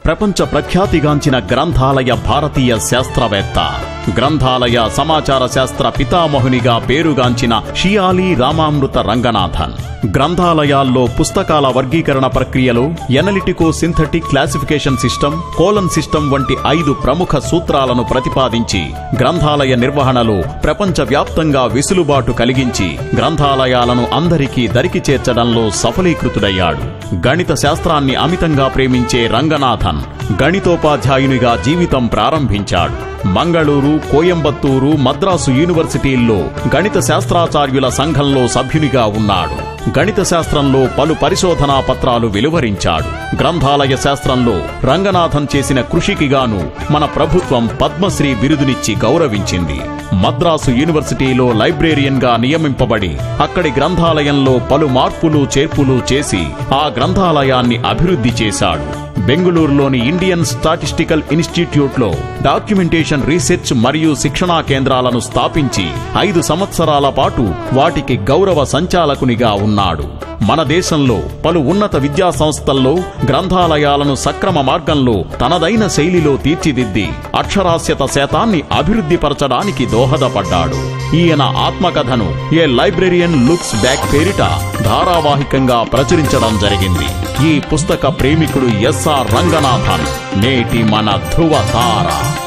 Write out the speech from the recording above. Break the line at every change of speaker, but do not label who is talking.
ప్రపంచ ప్రఖ్యాతిగాంచిన గ్రంథాలయ భారతీయ శాస్త్రవేత్త గ్రంథాలయ సమాచార శాస్త్ర పితామహునిగా పేరుగాంచిన షియాలి రామామృత రంగనాథన్ గ్రంథాలయాల్లో పుస్తకాల వర్గీకరణ ప్రక్రియలో analytico synthetic classification system colon system వంటి ఐదు ప్రముఖ సూత్రాలను ప్రతిపాదించి గ్రంథాలయ నిర్వహణలో ప్రపంచవ్యాప్తంగా వెసులుబాటు కలిగించి గ్రంథాలయాలను అందరికీ దరికి చేర్చడంలో సఫలీకృతుడయ్యాడు గణిత శాస్త్రాన్ని అమితంగా ప్రేమించే రంగనాథన్ గణితోపాధ్యాయునిగా జీవితం ప్రారంభించాడు మంగళూరు కోయంబత్తూరు మద్రాసు యూనివర్సిటీల్లో గణిత శాస్త్రాచార్యుల సంఘంలో సభ్యునిగా ఉన్నాడు గణిత శాస్త్రంలో పలు పరిశోధనా పత్రాలు వెలువరించాడు గ్రంథాలయ శాస్త్రంలో రంగనాథన్ చేసిన కృషికి గాను మన ప్రభుత్వం పద్మశ్రీ బిరుదునిచ్చి గౌరవించింది మద్రాసు యూనివర్సిటీలో లైబ్రేరియన్ గా నియమింపబడి అక్కడి గ్రంథాలయంలో పలు మార్పులు చేర్పులు చేసి ఆ గ్రంథాలయాన్ని అభివృద్ధి చేశాడు బెంగుళూరులోని ఇండియన్ స్టాటిస్టికల్ ఇన్స్టిట్యూట్లో డాక్యుమెంటేషన్ రీసెర్చ్ మరియు శిక్షణా కేంద్రాలను స్థాపించి ఐదు సంవత్సరాల పాటు వాటికి గౌరవ సంచాలకునిగా ఉన్నాడు మన దేశంలో పలు ఉన్నత విద్యా సంస్థల్లో గ్రంథాలయాలను సక్రమ మార్గంలో తనదైన శైలిలో తీర్చిదిద్ది అక్షరాస్యత శాతాన్ని అభివృద్ధిపరచడానికి దోహదపడ్డాడు ఈయన ఆత్మకథను ఏ లైబ్రేరియన్ లుక్స్ బ్యాక్ పేరిట ధారావాహికంగా ప్రచురించడం జరిగింది ఈ పుస్తక ప్రేమికుడు ఎస్ఆర్ రంగనాథన్ నేటి మన ధ్రువ తార